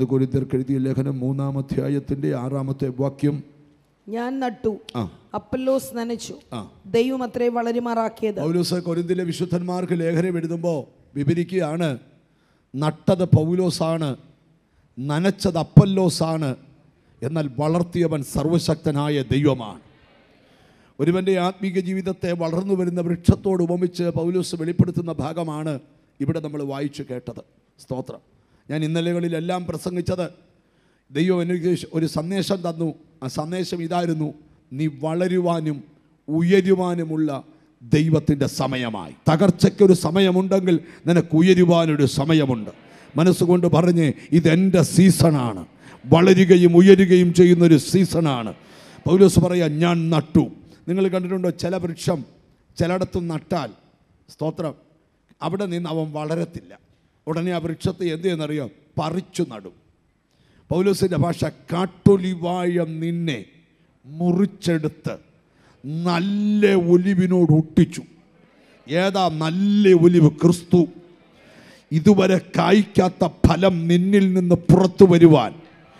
ഇത് കൊരിന്ത്യർക്ക് എഴുതിയ ലേഖനം മൂന്നാം അധ്യായത്തിന്റെ ആറാമത്തെ വാക്യം ഞാൻ നട്ടു ആ അപ്പല്ലോസ് നനച്ചു ആ ദൈവം അത്രേ വളരുമാറാക്കിയത് പൗലോസ് കൊരിന്തിലെ വിശുദ്ധന്മാർക്ക് ലേഖനം എഴുതുമ്പോൾ വിവരിക്കുകയാണ് നട്ടത് പൗലോസാണ് നനച്ചത് അപ്പല്ലോസാണ് എന്നാൽ വളർത്തിയവൻ സർവശക്തനായ ദൈവമാണ് ഒരുവൻ്റെ ആത്മീക ജീവിതത്തെ വളർന്നു വരുന്ന വൃക്ഷത്തോട് ഉപമിച്ച് പൗലോസ് വെളിപ്പെടുത്തുന്ന ഭാഗമാണ് ഇവിടെ നമ്മൾ വായിച്ചു കേട്ടത് സ്തോത്രം ഞാൻ ഇന്നലെകളിലെല്ലാം പ്രസംഗിച്ചത് ദൈവം എനിക്ക് ഒരു സന്ദേശം തന്നു ആ സന്ദേശം ഇതായിരുന്നു നീ വളരുവാനും ഉയരുവാനുമുള്ള ദൈവത്തിൻ്റെ സമയമായി തകർച്ചയ്ക്കൊരു സമയമുണ്ടെങ്കിൽ നിനക്ക് ഉയരുവാനൊരു സമയമുണ്ട് മനസ്സുകൊണ്ട് പറഞ്ഞ് ഇതെൻ്റെ സീസണാണ് വളരുകയും ഉയരുകയും ചെയ്യുന്നൊരു സീസണാണ് പൗലോസ് പറയാ ഞാൻ നട്ടു നിങ്ങൾ കണ്ടിട്ടുണ്ടോ ചില വൃക്ഷം ചിലയിടത്ത് നട്ടാൽ സ്തോത്രം അവിടെ നിന്ന് അവൻ വളരത്തില്ല ഉടനെ ആ വൃക്ഷത്തെ എന്ത് ചെയ്യുന്നറിയോ പറിച്ചു നടും പൗലോസിൻ്റെ ഭാഷ കാട്ടൊലിവായ നിന്നെ മുറിച്ചെടുത്ത് നല്ല ഒലിവിനോട് ഒട്ടിച്ചു ഏതാ നല്ല ഒലിവ് ക്രിസ്തു ഇതുവരെ കായ്ക്കാത്ത ഫലം നിന്നിൽ നിന്ന് പുറത്തു വരുവാൻ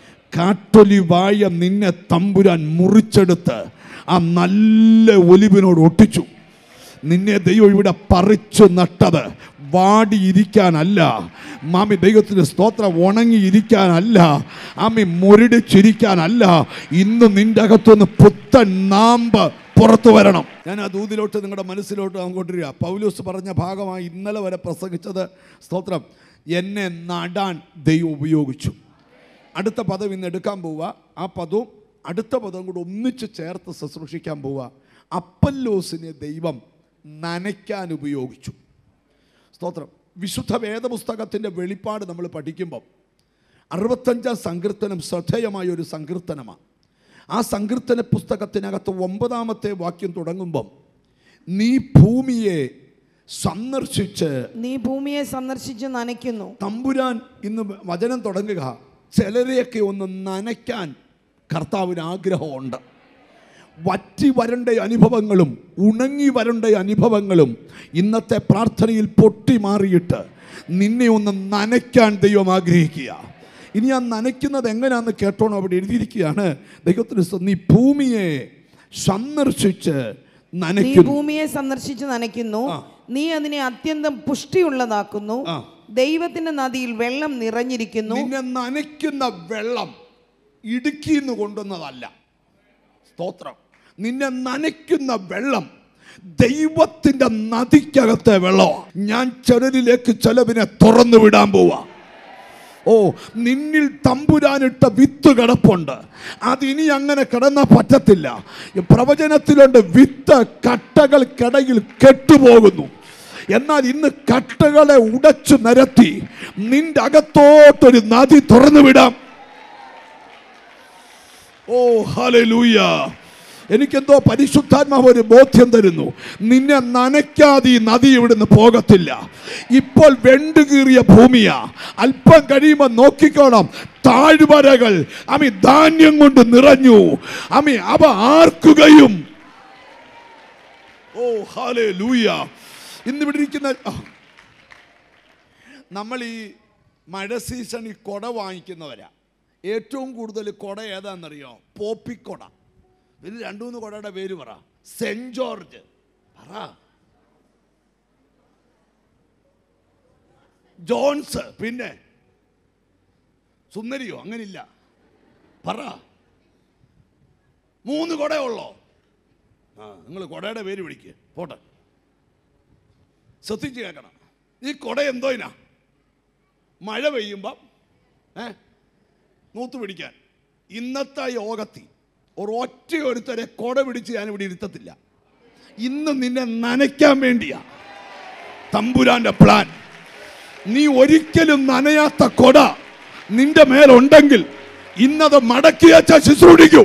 കാട്ടൊലിവായ നിന്നെ തമ്പുരാൻ മുറിച്ചെടുത്ത് ആ നല്ല ഒലിവിനോട് ഒട്ടിച്ചു നിന്നെ ദൈവം ഇവിടെ പറിച്ചു നട്ടത് വാടിയിരിക്കാനല്ല മാമി ദൈവത്തിന് സ്തോത്രം ഉണങ്ങിയിരിക്കാനല്ല ആമി മുരടിച്ചിരിക്കാനല്ല ഇന്ന് നിന്റെ അകത്തുനിന്ന് പുത്തൻ നാമ്പ് പുറത്തു വരണം ഞാൻ ആ ദൂതിലോട്ട് നിങ്ങളുടെ മനസ്സിലോട്ട് അങ്ങോട്ടിരിക്കുക പൗലൂസ് പറഞ്ഞ ഭാഗമായി ഇന്നലെ വരെ പ്രസംഗിച്ചത് സ്തോത്രം എന്നെ നടാൻ ദൈവം ഉപയോഗിച്ചു അടുത്ത പദം ഇന്ന് എടുക്കാൻ പോവുക ആ പദവും അടുത്ത പദവും കൂടെ ഒന്നിച്ച് ചേർത്ത് ശുശ്രൂഷിക്കാൻ പോവുക അപ്പല്ലോസിനെ ദൈവം നനയ്ക്കാൻ ഉപയോഗിച്ചു സ്തോത്രം വിശുദ്ധ വേദപുസ്തകത്തിൻ്റെ വെളിപ്പാട് നമ്മൾ പഠിക്കുമ്പം അറുപത്തഞ്ചാം സങ്കീർത്തനം ശ്രദ്ധേയമായ ഒരു സങ്കീർത്തനമാണ് ആ സങ്കീർത്തന പുസ്തകത്തിനകത്ത് ഒമ്പതാമത്തെ വാക്യം തുടങ്ങുമ്പം നീ ഭൂമിയെ സന്ദർശിച്ച് നീ ഭൂമിയെ സന്ദർശിച്ച് നനയ്ക്കുന്നു തമ്പുരാൻ ഇന്ന് വചനം തുടങ്ങുക ചിലരെയൊക്കെ ഒന്ന് നനയ്ക്കാൻ കർത്താവിന് ആഗ്രഹമുണ്ട് വറ്റി വരണ്ട അനുഭവങ്ങളും ഉണങ്ങി വരണ്ട അനുഭവങ്ങളും ഇന്നത്തെ പ്രാർത്ഥനയിൽ പൊട്ടി മാറിയിട്ട് നിന്നെ ഒന്ന് നനയ്ക്കാൻ ദൈവം ആഗ്രഹിക്കുക ഇനി ആ നനയ്ക്കുന്നത് എങ്ങനെയാണെന്ന് കേട്ടോണം അവിടെ എഴുതിയിരിക്കുകയാണ് ദൈവത്തിന് സ്തോത്രം. നീ ഭൂമിയെ സന്ദർശിച്ച് നീ നനയ്ക്കുന്നു ഭൂമിയെ സന്ദർശിച്ച് നനയ്ക്കുന്നു ആ. നീ അതിനെ അത്യന്തം പുഷ്ടിയുള്ളതാക്കുന്നു ആ. ദൈവത്തിന്റെ നദിയിൽ വെള്ളം നിറഞ്ഞിരിക്കുന്നു നിന്നെ നനയ്ക്കുന്ന വെള്ളം ഇടുക്കിന്ന് കൊണ്ടുവന്നതല്ല സ്തോത്രം നിന്നെ നനയ്ക്കുന്ന വെള്ളം ദൈവത്തിന്റെ നദിക്കകത്തെ വെള്ളം ഞാൻ ചിലരിലേക്ക് ചിലവിനെ തുറന്നു വിടാൻ പോവാ ഓ നിന്നിൽ തമ്പുരാനിട്ട വിത്ത് കിടപ്പുണ്ട് അതിനി അങ്ങനെ കിടന്നാൽ പറ്റത്തില്ല ഈ പ്രവചനത്തിലുണ്ട് വിത്ത് കട്ടകൾക്കിടയിൽ കെട്ടുപോകുന്നു എന്നാൽ ഇന്ന് കട്ടകളെ ഉടച്ചു നിരത്തി നിന്റെ അകത്തോട്ടൊരു നദി തുറന്നു വിടാം ഓ ഹല്ലേലൂയ എനിക്കെന്തോ പരിശുദ്ധാത്മാവ് ഒരു ബോധ്യം തരുന്നു നിന്നെ നനയ്ക്കാതെ ഈ നദി ഇവിടുന്ന് പോകത്തില്ല ഇപ്പോൾ വെണ്ടുകീറിയ ഭൂമിയാ അല്പം കഴിയുമ്പോൾ നോക്കിക്കോണം താഴ്വരകൾ അമി ധാന്യം കൊണ്ട് നിറഞ്ഞു അമി അവ ആർക്കുകയും ഓ ഹാലേ ലൂയ ഇന്നിവിടെ ഇരിക്കുന്ന ആ. നമ്മൾ ഈ മഴ സീസണിൽ കുട വാങ്ങിക്കുന്നവരാ ഏറ്റവും കൂടുതൽ കുട ഏതാണെന്നറിയോ പോപ്പിക്കൊട ഇതിൽ രണ്ടു മൂന്ന് കുടയുടെ പേര് പറ സെന്റ് ജോർജ് പറ ജോൺസ് പിന്നെ സുന്ദരിയോ അങ്ങനില്ല പറ മൂന്ന് കുടയുള്ളോ ആ നിങ്ങൾ കുടയുടെ പേര് വിളിക്കുക പോട്ടെ ശ്രദ്ധിച്ച് കേൾക്കണം ഈ കുട എന്തോയിനാ മഴ പെയ്യുമ്പം ഏ നൂത്ത് പിടിക്കാൻ ഇന്നത്തെ യോഗത്തിൽ ഒരൊറ്റ ഒരുത്തരെ കുട പിടിച്ച് ഞാൻ ഇവിടെ ഇരുത്തത്തില്ല ഇന്ന് നിന്നെ നനയ്ക്കാൻ വേണ്ടിയാ തമ്പുരാന്റെ പ്ലാൻ നീ ഒരിക്കലും നനയാത്ത കൊട നിന്റെ മേലുണ്ടെങ്കിൽ ഇന്നത് മടക്കി വെച്ച ശുശ്രൂഷിക്കൂ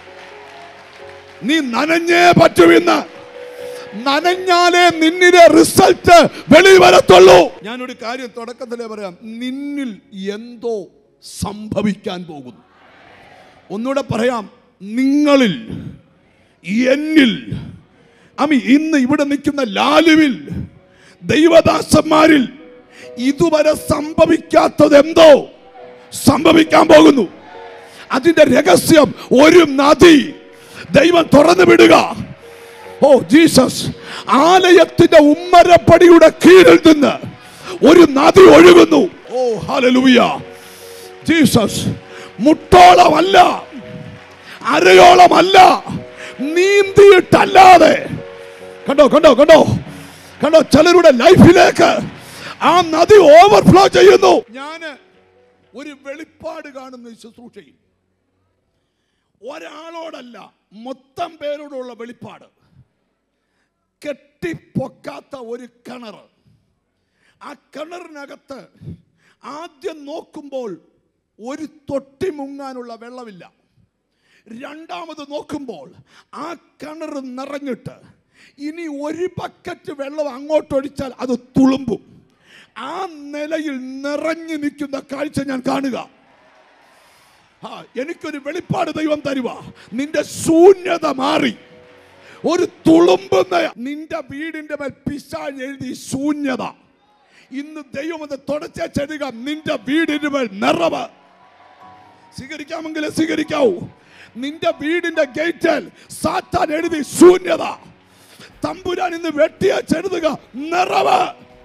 നീ നനഞ്ഞേ പറ്റൂ ഇന്ന് നനഞ്ഞാലേ നിന്നിലെ റിസൾട്ട് വെളി വരത്തുള്ളൂ ഞാനൊരു കാര്യം തുടക്കത്തിലേ പറയാം നിന്നിൽ എന്തോ സംഭവിക്കാൻ പോകുന്നു ഒന്നുകൂടെ പറയാം നിങ്ങളിൽ എന്നിൽ അമി ഇന്ന് ഇവിടെ നിൽക്കുന്ന ലാലുവിൽ ദൈവദാസന്മാരിൽ ഇതുവരെ സംഭവിക്കാത്തത് എന്തോ സംഭവിക്കാൻ പോകുന്നു അതിന്റെ രഹസ്യം ഒരു നദി ദൈവം തുറന്നു വിടുക ഓ ജീസസ് ആലയത്തിന്റെ ഉമ്മരപ്പടിയുടെ കീഴിൽ നിന്ന് ഒരു നദി ഒഴുകുന്നു ഓ ഹല്ലേലൂയ ജീസസ് മുട്ടോളമല്ല അരയോളമല്ല നീന്തിയിട്ടല്ലാതെ കണ്ടോ കണ്ടോ കണ്ടോ കണ്ടോ ചിലരുടെ ലൈഫിലേക്ക് ആ നദി ഓവർഫ്ലോ ചെയ്യുന്നു ഞാന് ഒരു വെളിപ്പാട് കാണുന്ന ഈ ശുശ്രൂഷയിൽ ഒരാളോടല്ല മൊത്തം പേരോടുള്ള വെളിപ്പാട് കെട്ടിപ്പൊക്കാത്ത ഒരു കിണർ ആ കിണറിനകത്ത് ആദ്യം നോക്കുമ്പോൾ ഒരു തൊട്ടി മുങ്ങാനുള്ള വെള്ളമില്ല രണ്ടാമത് നോക്കുമ്പോൾ ആ കിണർ നിറഞ്ഞിട്ട് ഇനി ഒരു ബക്കറ്റ് വെള്ളം അങ്ങോട്ടൊഴിച്ചാൽ അത് തുളുമ്പും ആ നിലയിൽ നിറഞ്ഞു നിൽക്കുന്ന കാഴ്ച ഞാൻ കാണുക ആ എനിക്കൊരു വെളിപ്പാട് ദൈവം തരുക നിന്റെ ശൂന്യത മാറി ഒരു തുളുമ്പുന്ന നിന്റെ വീടിന്റെ മേൽ പിശാൻ എഴുതി ശൂന്യത ഇന്ന് ദൈവം അത് തുടച്ച ചെടുക നിന്റെ വീടിന്റെ മേൽ നിറവ് സ്വീകരിക്കാമെങ്കിൽ സ്വീകരിക്കാവൂ നിന്റെ വീടിന്റെ ഗേറ്റിൽ സാത്താൻ എഴുതി ശൂന്യത തമ്പുരാൻ ഇന്ന് വെട്ടിയ ചെറുതുക നിറവ്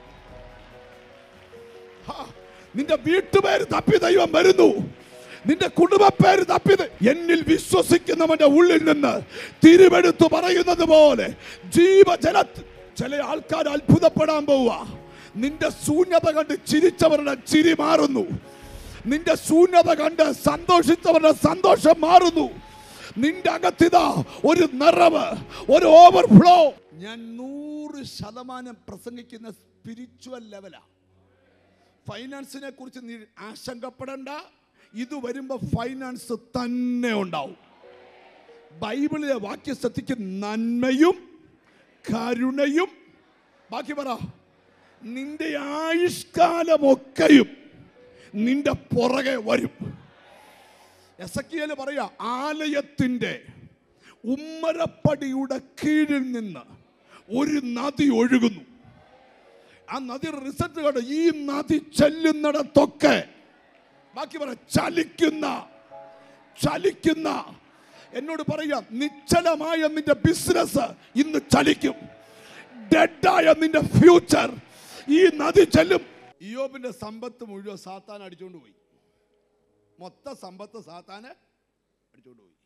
ഹാ, നിന്റെ വീട്ടുപേര് തപ്പി ദൈവം വരുന്നു നിന്റെ കുടുംബ പേര് തപ്പിയത് എന്നിൽ വിശ്വസിക്കുന്നവന്റെ ഉള്ളിൽ നിന്ന് തിരുവെടുത്തു പറയുന്നത് പോലെ ജീവജല ചില ആൾക്കാർ അത്ഭുതപ്പെടാൻ പോവുക നിന്റെ ശൂന്യത കണ്ട് ചിരിച്ചവരുടെ ചിരി മാറുന്നു നിന്റെ ശൂന്യത കണ്ട് സന്തോഷിച്ചവരുടെ സന്തോഷം മാറുന്നു നിന്റെ അകത്തിതാ ഒരു നിറവ് ഒരു ഓവർഫ്ലോ ഞാൻ നൂറ് ശതമാനം പ്രസംഗിക്കുന്ന സ്പിരിച്വൽ ലെവലാ ഫൈനാൻസിനെ കുറിച്ച് നീ ആശങ്കപ്പെടേണ്ട ഇത് വരുമ്പോൾ ഫൈനാൻസ് തന്നെ ഉണ്ടാവും ബൈബിളിലെ വാക്യ ശ്രദ്ധിക്ക് നന്മയും കരുണയും ബാക്കി പറ നിന്റെ ആയുഷ്കാലമൊക്കെയും നിന്റെ പുറകെ വരും എസക്കിയല് പറയാ ആലയത്തിന്റെ ഉമ്മരപ്പടിയുടെ കീഴിൽ നിന്ന് ഒരു നദി ഒഴുകുന്നു ആ നദി റിസൾട്ട് കണ്ടു ഈ നദി ചെല്ലുന്നിടത്തൊക്കെ ബാക്കി പറ ചലിക്കുന്ന ചലിക്കുന്ന എന്നോട് പറയാം നിശ്ചലമായ നിന്റെ ബിസിനസ് ഇന്ന് ചലിക്കും ഡെഡായ നിന്റെ ഫ്യൂച്ചർ ഈ നദി ചെല്ലും ഇയോബിന്റെ സമ്പത്ത് മുഴുവൻ സാത്താൻ അടിച്ചുകൊണ്ട് പോയി മൊത്ത സമ്പത്ത് സാത്താന് അടിച്ചുകൊണ്ട് പോയി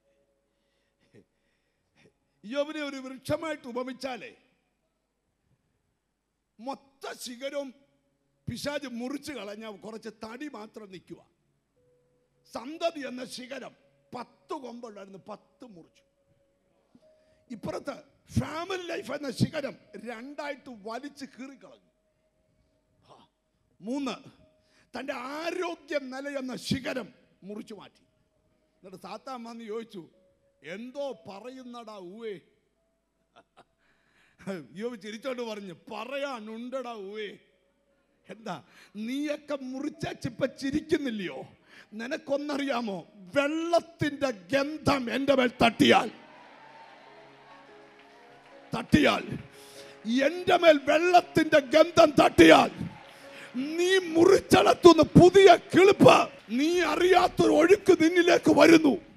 ഇയോബിനെ ഒരു വൃക്ഷമായിട്ട് ഉപമിച്ചാലേ മൊത്ത ശിഖരവും പിശാജ് മുറിച്ച് കളഞ്ഞ കുറച്ച് തടി മാത്രം നിൽക്കുക സന്തതി എന്ന ശിഖരം പത്ത് കൊമ്പുണ്ടായിരുന്നു പത്ത് മുറിച്ചു ഇപ്പുറത്ത് ഫാമിലി ലൈഫ് എന്ന ശിഖരം രണ്ടായിട്ട് വലിച്ച് കീറിക്കളഞ്ഞു ആ. മൂന്ന് തൻ്റെ ആരോഗ്യ നില എന്ന ശിഖരം മുറിച്ചു മാറ്റി എന്നിട്ട് സാത്താൻ വന്ന് ചോദിച്ചു എന്തോ പറയുന്നടാ ഊവേ യോബ് ചിരിച്ചോണ്ട് പറഞ്ഞു പറയാനുണ്ടടാ ഊവേ എന്താ നീയൊക്കെ മുറിച്ചിപ്പ ചിരിക്കുന്നില്ലയോ നിനക്കൊന്നറിയാമോ വെള്ളത്തിന്റെ ഗന്ധം എൻ്റെ മേൽ തട്ടിയാൽ തട്ടിയാൽ എൻ്റെ മേൽ വെള്ളത്തിന്റെ ഗന്ധം തട്ടിയാൽ നീ മുറിച്ചടത്തുന്ന പുതിയ കിളിപ്പ് നീ അറിയാത്തൊരു ഒഴുക്ക് നിന്നിലേക്ക് വരുന്നു